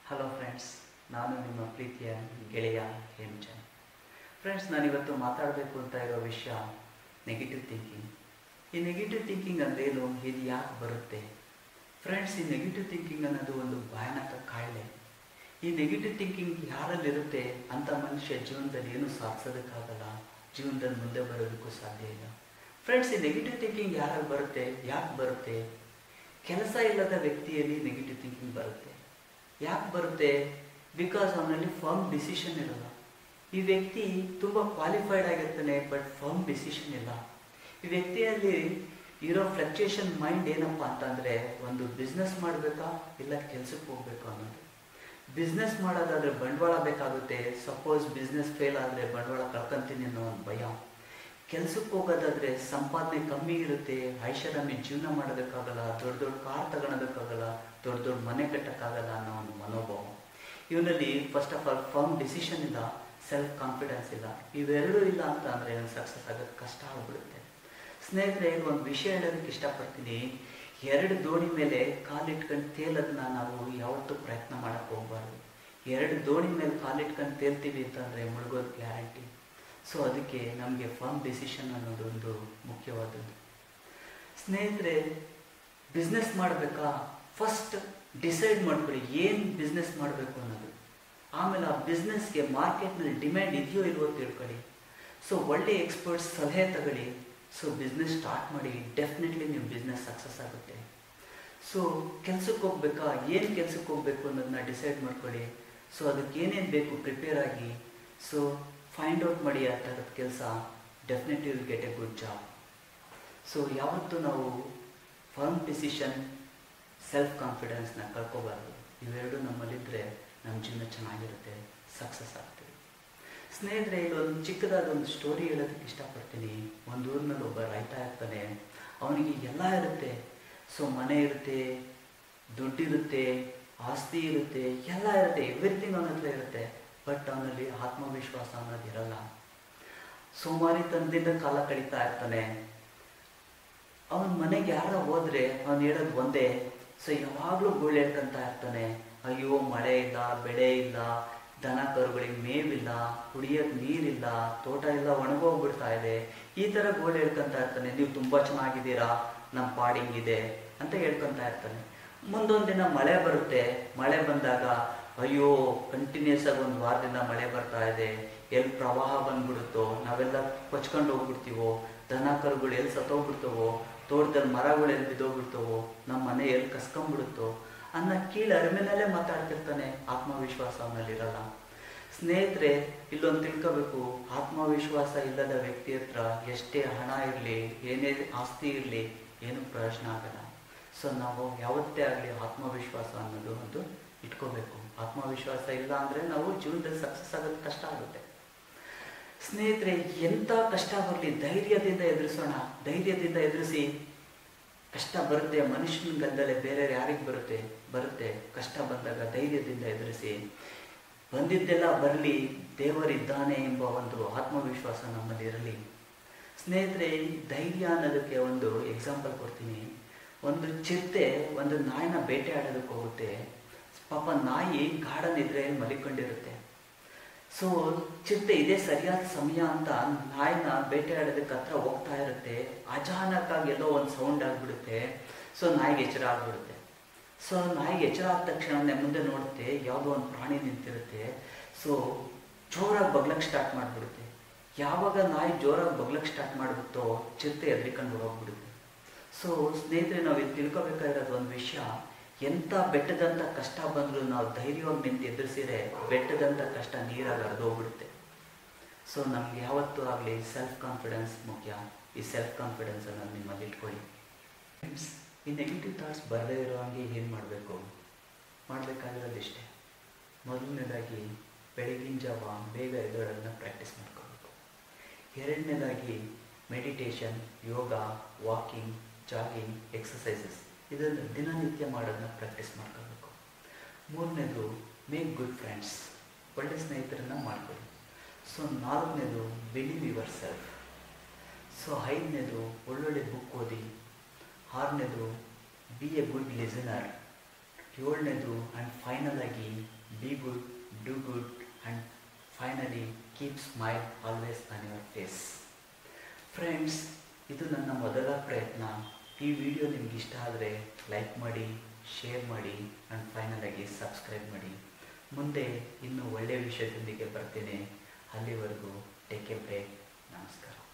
hello friends ನಾನು ನಿಮ್ಮ ಪ್ರೀತಿಯ ಗೆಳೆಯ ಹೇಮಚಂದ್ ಫ್ರೆಂಡ್ಸ್ ನಾನಿವತ್ತು ಮಾತಾಡಬೇಕು ಅಂತ ಇರೋ ವಿಷಯ ನೆಗೆಟಿವ್ ಥಿಂಕಿಂಗ್ ಈ ನೆಗೆಟಿವ್ ಥಿಂಕಿಂಗ್ ಅಂದ್ರೇನು ಇದು ಯಾಕೆ ಬರುತ್ತೆ ಫ್ರೆಂಡ್ಸ್ ಈ ನೆಗೆಟಿವ್ ಥಿಂಕಿಂಗ್ ಅನ್ನೋದು ಒಂದು ಭಯಾನಕ ಕಾಯಿಲೆ ಈ ನೆಗೆಟಿವ್ ಥಿಂಕಿಂಗ್ ಯಾರಲ್ಲಿರುತ್ತೆ ಅಂಥ ಮನುಷ್ಯ ಜೀವನದಲ್ಲಿ ಏನೂ ಸಾಧಿಸೋದಕ್ಕಾಗಲ್ಲ ಜೀವನದಲ್ಲಿ ಮುಂದೆ ಬರೋದಕ್ಕೂ ಸಾಧ್ಯ ಇಲ್ಲ ಫ್ರೆಂಡ್ಸ್ ಈ ನೆಗೆಟಿವ್ ಥಿಂಕಿಂಗ್ ಯಾರಲ್ಲಿ ಬರುತ್ತೆ ಯಾಕೆ ಬರುತ್ತೆ ಕೆಲಸ ಇಲ್ಲದ ವ್ಯಕ್ತಿಯಲ್ಲಿ ನೆಗೆಟಿವ್ ಥಿಂಕಿಂಗ್ ಬರುತ್ತೆ ಯಾಕೆ ಬರುತ್ತೆ ಬಿಕಾಸ್ ಅವನಲ್ಲಿ ಫರ್ಮ್ ಡಿಸಿಷನ್ ಇರಲ್ಲ ಈ ವ್ಯಕ್ತಿ ತುಂಬ ಕ್ವಾಲಿಫೈಡ್ ಆಗಿರ್ತಾನೆ ಬಟ್ ಫರ್ಮ್ ಡಿಸಿಷನ್ ಇಲ್ಲ ಈ ವ್ಯಕ್ತಿಯಲ್ಲಿ ಇರೋ ಫ್ಲಕ್ಚುಯೇಷನ್ ಮೈಂಡ್ ಏನಪ್ಪ ಅಂತಂದರೆ ಒಂದು ಬಿಸ್ನೆಸ್ ಮಾಡಬೇಕಾ ಇಲ್ಲ ಕೆಲ್ಸಕ್ಕೆ ಹೋಗ್ಬೇಕಾ ಅನ್ನೋದು ಬಿಸ್ನೆಸ್ ಮಾಡೋದಾದ್ರೆ ಬಂಡವಾಳ ಬೇಕಾಗುತ್ತೆ ಸಪೋಸ್ ಬಿಸ್ನೆಸ್ ಫೇಲ್ ಆದರೆ ಬಂಡವಾಳ ಕಳ್ಕೊಂತೀನಿ ಅನ್ನೋ ಒಂದು ಭಯ ಕೆಲ್ಸಕ್ಕೆ ಹೋಗೋದಾದ್ರೆ ಸಂಪಾದನೆ ಕಮ್ಮಿ ಇರುತ್ತೆ ಐಷಾರಾಮಿ ಜೀವನ ಮಾಡೋದಕ್ಕಾಗಲ್ಲ ದೊಡ್ಡ ದೊಡ್ಡ ಕಾರ್ ತಗೊಳೋದಕ್ಕಾಗಲ್ಲ ದೊಡ್ಡ ದೊಡ್ಡ ಮನೆ ಕಟ್ಟಕ್ಕಾಗಲ್ಲ ಅನ್ನೋ ಒಂದು ಮನೋಭಾವ ಇವನಲ್ಲಿ first of all firm decision ಇಲ್ಲ ಸೆಲ್ಫ್ ಕಾನ್ಫಿಡೆನ್ಸ್ ಇಲ್ಲ ಇವೆರಡೂ ಇಲ್ಲ ಅಂತ ಅಂದರೆ ಒಂದು ಸಕ್ಸಸ್ ಆಗೋದು ಕಷ್ಟ ಆಗ್ಬಿಡುತ್ತೆ ಸ್ನೇಹಿತರೆ ಒಂದು ವಿಷಯ ಹೇಳೋದಕ್ಕೆ ಇಷ್ಟಪಡ್ತೀನಿ ಎರಡು ದೋಣಿ ಮೇಲೆ ಕಾಲಿಟ್ಕೊಂಡು ತೇಲೋದನ್ನ ನಾವು ಯಾವತ್ತೂ ಪ್ರಯತ್ನ ಮಾಡಕ್ಕೆ ಹೋಗ್ಬಾರ್ದು ಎರಡು ದೋಣಿ ಮೇಲೆ ಕಾಲಿಟ್ಕೊಂಡು ತೇಲ್ತೀವಿ ಅಂತಂದರೆ ಮುಳುಗೋದು ಗ್ಯಾರಂಟಿ ಸೊ ಅದಕ್ಕೆ ನಮಗೆ ಫರ್ಮ್ ಡಿಸಿಷನ್ ಅನ್ನೋದೊಂದು ಮುಖ್ಯವಾದದ್ದು ಸ್ನೇಹಿತರೆ ಬಿಸ್ನೆಸ್ ಮಾಡಬೇಕಾ ಫಸ್ಟ್ ಡಿಸೈಡ್ ಮಾಡ್ಕೊಳ್ಳಿ ಏನು ಬಿಸ್ನೆಸ್ ಮಾಡಬೇಕು ಅನ್ನೋದು ಆಮೇಲೆ ಆ ಬಿಸ್ನೆಸ್ಗೆ ಮಾರ್ಕೆಟ್ನಲ್ಲಿ ಡಿಮ್ಯಾಂಡ್ ಇದೆಯೋ ಇಲ್ವೋ ತಿಳ್ಕೊಳ್ಳಿ ಸೊ ಒಳ್ಳೆ ಎಕ್ಸ್ಪರ್ಟ್ಸ್ ಸಲಹೆ ತಗೊಳ್ಳಿ ಸೊ ಬಿಸ್ನೆಸ್ ಸ್ಟಾರ್ಟ್ ಮಾಡಿ ಡೆಫಿನೆಟ್ಲಿ ನಿಮ್ಮ ಬಿಸ್ನೆಸ್ ಸಕ್ಸಸ್ ಆಗುತ್ತೆ ಸೊ ಕೆಲ್ಸಕ್ಕೆ ಹೋಗ್ಬೇಕಾ ಏನು ಕೆಲ್ಸಕ್ಕೆ ಹೋಗ್ಬೇಕು ಅನ್ನೋದನ್ನ ಡಿಸೈಡ್ ಮಾಡ್ಕೊಳ್ಳಿ ಸೊ ಅದಕ್ಕೆ ಏನೇನು ಬೇಕು ಪ್ರಿಪೇರ್ ಆಗಿ ಸೊ ಫೈಂಡ್ ಔಟ್ ಮಾಡಿ ಆ ಥರದ ಕೆಲಸ definitely will get a good job so ಯಾವತ್ತೂ ನಾವು ಫರ್ಮ್ ಡಿಸಿಷನ್ ಸೆಲ್ಫ್ ಕಾನ್ಫಿಡೆನ್ಸ್ನ ಕಳ್ಕೊಬಾರ್ದು ಇವೆರಡು ನಮ್ಮಲ್ಲಿದ್ದರೆ ನಮ್ಮ ಜೀವನ ಚೆನ್ನಾಗಿರುತ್ತೆ ಸಕ್ಸಸ್ ಆಗ್ತೀವಿ ಸ್ನೇಹಿತರೆ ಇಲ್ಲೊಂದು ಚಿಕ್ಕದಾದ ಒಂದು ಸ್ಟೋರಿ ಹೇಳೋದಕ್ಕೆ ಇಷ್ಟಪಡ್ತೀನಿ ಒಂದು ಊರಿನಲ್ಲಿ ಒಬ್ಬ ರೈತ ಇರ್ತಾನೆ ಅವನಿಗೆ ಎಲ್ಲ ಇರುತ್ತೆ ಸೊ ಮನೆ ಇರುತ್ತೆ ದುಡ್ಡಿರುತ್ತೆ ಆಸ್ತಿ ಇರುತ್ತೆ ಎಲ್ಲ ಇರುತ್ತೆ ಎವ್ರಿಥಿಂಗ್ ಅವನ ಹತ್ರ ಇರುತ್ತೆ ಬಟ್ ಅವನಲ್ಲಿ ಆತ್ಮವಿಶ್ವಾಸ ಅನ್ನೋದು ಇರಲ್ಲ ಸೋಮಾರಿತನದಿಂದ ಕಾಲ ಕಳೀತಾ ಇರ್ತಾನೆ ಅವನ ಮನೆಗೆ ಯಾರ ಹೋದ್ರೆ ಅವನು ಹೇಳೋದು ಒಂದೇ ಸೊ ಯಾವಾಗಲೂ ಗೋಳು ಹೇಳ್ಕೊಂತ ಇರ್ತಾನೆ ಅಯ್ಯೋ ಮಳೆ ಇಲ್ಲ ಬೆಳೆ ಇಲ್ಲ ದನ ಕರುಗಳಿಗೆ ಮೇವಿಲ್ಲ ಕುಡಿಯೋಕೆ ನೀರಿಲ್ಲ ತೋಟ ಎಲ್ಲ ಒಣಗೋಗ್ಬಿಡ್ತಾ ಇದೆ ಈ ಥರ ಗೋಳು ಹೇಳ್ಕೊಂತ ಇರ್ತಾನೆ ನೀವು ತುಂಬ ಚೆನ್ನಾಗಿದ್ದೀರಾ ನಮ್ಮ ಪಾಡಿಂಗಿದೆ ಅಂತ ಹೇಳ್ಕೊಂತ ಇರ್ತಾನೆ ಮುಂದೊಂದು ದಿನ ಮಳೆ ಬರುತ್ತೆ ಮಳೆ ಬಂದಾಗ ಅಯ್ಯೋ ಕಂಟಿನ್ಯೂಸ್ ಆಗಿ ಒಂದು ವಾರದಿಂದ ಮಳೆ ಬರ್ತಾ ಇದೆ ಎಲ್ಲಿ ಪ್ರವಾಹ ಬಂದ್ಬಿಡುತ್ತೋ ನಾವೆಲ್ಲ ಕೊಚ್ಕೊಂಡು ಹೋಗ್ಬಿಡ್ತೀವೋ ದನ ಕರುಗಳು ಎಲ್ಲಿ ಸತ್ತೋಗ್ಬಿಡ್ತವೋ ತೋಟದಲ್ಲಿ ಮರಗಳು ಎಲ್ಲಿ ಬಿದ್ದೋಗ್ಬಿಡ್ತವೋ ನಮ್ಮ ಮನೆ ಎಲ್ಲಿ ಕಸ್ಕೊಂಡ್ಬಿಡುತ್ತೋ ಅನ್ನ ಕೀಳು ಅರಿಮೆನಲ್ಲೇ ಮಾತಾಡ್ತಿರ್ತಾನೆ ಆತ್ಮವಿಶ್ವಾಸ ಅವನಲ್ಲಿರಲ್ಲ ಸ್ನೇಹಿತರೆ ಇಲ್ಲೊಂದು ತಿಳ್ಕೋಬೇಕು ಆತ್ಮವಿಶ್ವಾಸ ಇಲ್ಲದ ವ್ಯಕ್ತಿ ಹತ್ರ ಎಷ್ಟೇ ಹಣ ಇರಲಿ ಏನೇ ಆಸ್ತಿ ಇರಲಿ ಏನು ಪ್ರಯೋಜನ ಆಗಲ್ಲ ಸೊ ನಾವು ಯಾವತ್ತೇ ಆಗಲಿ ಆತ್ಮವಿಶ್ವಾಸ ಅನ್ನೋದು ಒಂದು ಇಟ್ಕೋಬೇಕು ಆತ್ಮವಿಶ್ವಾಸ ಇಲ್ಲ ಅಂದರೆ ನಾವು ಜೀವನದಲ್ಲಿ ಸಕ್ಸಸ್ ಆಗೋದು ಕಷ್ಟ ಆಗುತ್ತೆ ಸ್ನೇಹಿತರೆ ಎಂಥ ಕಷ್ಟ ಬರಲಿ ಧೈರ್ಯದಿಂದ ಎದುರಿಸೋಣ ಧೈರ್ಯದಿಂದ ಎದುರಿಸಿ ಕಷ್ಟ ಬರುತ್ತೆ ಮನುಷ್ಯನ ಗಂದಲೇ ಬೇರೆ ಯಾರಿಗೆ ಬರುತ್ತೆ ಬರುತ್ತೆ ಕಷ್ಟ ಬಂದಾಗ ಧೈರ್ಯದಿಂದ ಎದುರಿಸಿ ಬಂದಿದ್ದೆಲ್ಲ ಬರಲಿ ದೇವರಿದ್ದಾನೆ ಎಂಬ ಒಂದು ಆತ್ಮವಿಶ್ವಾಸ ನಮ್ಮಲ್ಲಿ ಇರಲಿ ಸ್ನೇಹಿತರೆ ಧೈರ್ಯ ಅನ್ನೋದಕ್ಕೆ ಒಂದು ಎಕ್ಸಾಂಪಲ್ ಕೊಡ್ತೀನಿ ಒಂದು ಚಿರತೆ ಒಂದು ನಾಯಿನ ಬೇಟೆ ಆಡೋದಕ್ಕೆ ಹೋಗುತ್ತೆ ಪಾಪ ನಾಯಿ ಗಾರ್ಡನ್ ಇದ್ರೆ ಮಲಿಕೊಂಡಿರುತ್ತೆ ಸೊ ಚಿರತೆ ಇದೇ ಸರಿಯಾದ ಸಮಯ ಅಂತ ನಾಯಿನ ಬೇಟೆ ಆಡೋದಕ್ಕೆ ಹತ್ರ ಹೋಗ್ತಾ ಇರುತ್ತೆ ಅಚಾನಕ್ಕಾಗಿ ಎಲ್ಲೋ ಒಂದು ಸೌಂಡ್ ಆಗಿಬಿಡುತ್ತೆ ಸೊ ನಾಯಿಗೆ ಎಚ್ಚರ ಆಗ್ಬಿಡುತ್ತೆ ಸೊ ನಾಯಿಗೆ ಎಚ್ಚರ ಆದ ತಕ್ಷಣ ಮುಂದೆ ನೋಡುತ್ತೆ ಯಾವುದೋ ಒಂದು ಪ್ರಾಣಿ ನಿಂತಿರುತ್ತೆ ಸೊ ಜೋರಾಗಿ ಬಗ್ಲಕ್ಕೆ ಸ್ಟಾರ್ಟ್ ಮಾಡಿಬಿಡುತ್ತೆ ಯಾವಾಗ ನಾಯಿ ಜೋರಾಗಿ ಬಗ್ಲಕ್ಕೆ ಸ್ಟಾರ್ಟ್ ಮಾಡಿಬಿಟ್ಟೋ ಚಿರತೆ ಎದ್ರಿಕೊಂಡು ಹೋಗ್ಬಿಡುತ್ತೆ ಸೊ ಸ್ನೇಹಿತರೆ ನಾವು ಇದು ತಿಳ್ಕೊಬೇಕಾಗಿರೋದು ಒಂದು ವಿಷಯ ಎಂಥ ಬೆಟ್ಟದಂಥ ಕಷ್ಟ ಬಂದರೂ ನಾವು ಧೈರ್ಯವಾಗಿ ನಿಂತು ಎದುರಿಸಿದ್ರೆ ಬೆಟ್ಟದಂಥ ಕಷ್ಟ ನೀರಾಗಿ ಹರಿದೋಗ್ಬಿಡುತ್ತೆ ಸೊ ನಮ್ಗೆ ಯಾವತ್ತೂ ಆಗಲಿ ಸೆಲ್ಫ್ ಕಾನ್ಫಿಡೆನ್ಸ್ ಮುಖ್ಯ ಈ ಸೆಲ್ಫ್ ಕಾನ್ಫಿಡೆನ್ಸ್ ಅನ್ನೋದು ನಿಮ್ಮಲ್ಲಿ ಇಟ್ಕೊಳ್ಳಿ ಫ್ರೆಂಡ್ಸ್ ಈ ನೆಗೆಟಿವ್ ಥಾಟ್ಸ್ ಬರದೇ ಇರೋ ಹಾಗೆ ಏನು ಮಾಡಬೇಕು ಮಾಡಬೇಕಾಗಿರೋದು ಇಷ್ಟೇ ಮೊದಲನೇದಾಗಿ ಬೆಳಗಿನ ಜಾವ ಬೇಗ ಎದ್ದೇಳೋದನ್ನ ಪ್ರಾಕ್ಟೀಸ್ ಮಾಡ್ಕೋಬೇಕು ಎರಡನೇದಾಗಿ meditation yoga walking jogging exercises ಇದನ್ನು ದಿನನಿತ್ಯ ಮಾಡೋದನ್ನ ಪ್ರಾಕ್ಟೀಸ್ ಮಾಡ್ಕೋಬೇಕು ಮೂರನೇದು ಮೇಕ್ ಗುಡ್ ಫ್ರೆಂಡ್ಸ್ ಒಳ್ಳೆ ಸ್ನೇಹಿತರನ್ನ ಮಾಡ್ಕೊಳ್ಳಿ ಸೊ ನಾಲ್ಕನೇದು ಬಿಲೀವ್ ಯುವರ್ ಸೆಲ್ಫ್ ಸೊ ಐದನೇದು ಒಳ್ಳೊಳ್ಳೆ ಬುಕ್ ಓದಿ ಆರನೇದು ಬಿ ಎ ಗುಡ್ ಲಿಸನರ್ ಏಳನೇದು ಆ್ಯಂಡ್ ಫೈನಲ್ ಆಗಿ be good do good and finally keep smile always on your face friends ಇದು ನನ್ನ ಮೊದಲ ಪ್ರಯತ್ನ ಈ ವಿಡಿಯೋ ನಿಮ್ಗೆ ಇಷ್ಟ ಆದರೆ ಲೈಕ್ ಮಾಡಿ ಶೇರ್ ಮಾಡಿ ಆ್ಯಂಡ್ ಫೈನಲಾಗಿ ಸಬ್ಸ್ಕ್ರೈಬ್ ಮಾಡಿ ಮುಂದೆ ಇನ್ನೂ ಒಳ್ಳೆಯ ವಿಷಯದೊಂದಿಗೆ ಬರ್ತೇನೆ ಅಲ್ಲಿವರೆಗೂ ಟೇಕ್ ಎ ಬ್ರೇಕ್ ನಮಸ್ಕಾರ